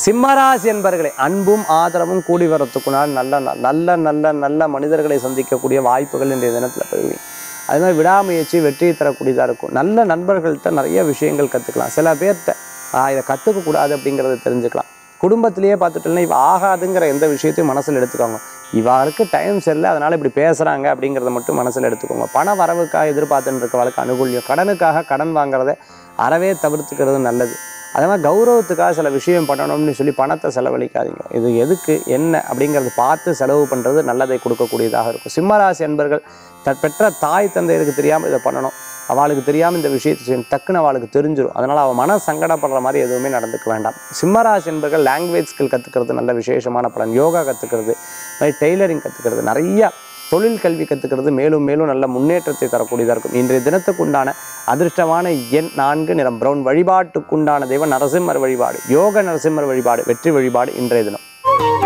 சிம்மராசி என்பர்களே அன்பும் ஆதரவும் கூடி வரத்துக்குனால் நல்ல ந- நல்ல நல்ல நல்ல மனிதர்களை சந்திக்கக்கூடிய வாய்ப்புகள் இன்றைய தினத்தில் பெறுவீங்க அது மாதிரி விடாமுயற்சி வெற்றியை தரக்கூடியதாக இருக்கும் நல்ல நண்பர்கள்ட்ட நிறைய விஷயங்கள் கற்றுக்கலாம் சில பேர்கிட்ட ஆ இதை கற்றுக்க கூடாது அப்படிங்கிறத தெரிஞ்சுக்கலாம் குடும்பத்திலேயே பார்த்துட்டோம்னா இவ ஆகாதுங்கிற எந்த விஷயத்தையும் மனசில் எடுத்துக்கோங்க இவாளுக்கு டைம் சரியில்லை அதனால் இப்படி பேசுகிறாங்க அப்படிங்கிறத மட்டும் மனசில் எடுத்துக்கோங்க பண வரவுக்காக எதிர்பார்த்துட்டு இருக்கவளுக்கு அனுகூல்யம் கடனுக்காக கடன் வாங்குறத அறவே தவிர்த்துக்கிறது நல்லது அதே மாதிரி கௌரவத்துக்காக சில விஷயம் பண்ணணும்னு சொல்லி பணத்தை செலவழிக்காதீங்க இது எதுக்கு என்ன அப்படிங்கிறது பார்த்து செலவு பண்ணுறது நல்லதை கொடுக்கக்கூடியதாக இருக்கும் சிம்மராசி அன்பர்கள் தன் பெற்ற தாய் தந்தையருக்கு தெரியாமல் இதை பண்ணணும் அவளுக்கு தெரியாமல் இந்த விஷயத்தை செய்யணும் டக்குன்னு அவளுக்கு தெரிஞ்சிடும் அதனால் அவள் மன சங்கடப்படுற மாதிரி எதுவுமே நடந்துக்க வேண்டாம் சிம்மராசி என்பர்கள் லாங்குவேஜ் ஸ்கில் கற்றுக்கிறது நல்ல விசேஷமான பலன் யோகா கற்றுக்கிறது மாதிரி டெய்லரிங் கற்றுக்கிறது நிறைய தொழில் கல்வி கற்றுக்கிறது மேலும் மேலும் நல்ல முன்னேற்றத்தை தரக்கூடியதாக இருக்கும் இன்றைய தினத்துக்குண்டான அதிர்ஷ்டமான எண் நான்கு நிறம் பிரவுன் வழிபாட்டுக்குண்டான தெய்வம் நரசிம்மர் வழிபாடு யோக நரசிம்மர் வழிபாடு வெற்றி வழிபாடு இன்றைய தினம்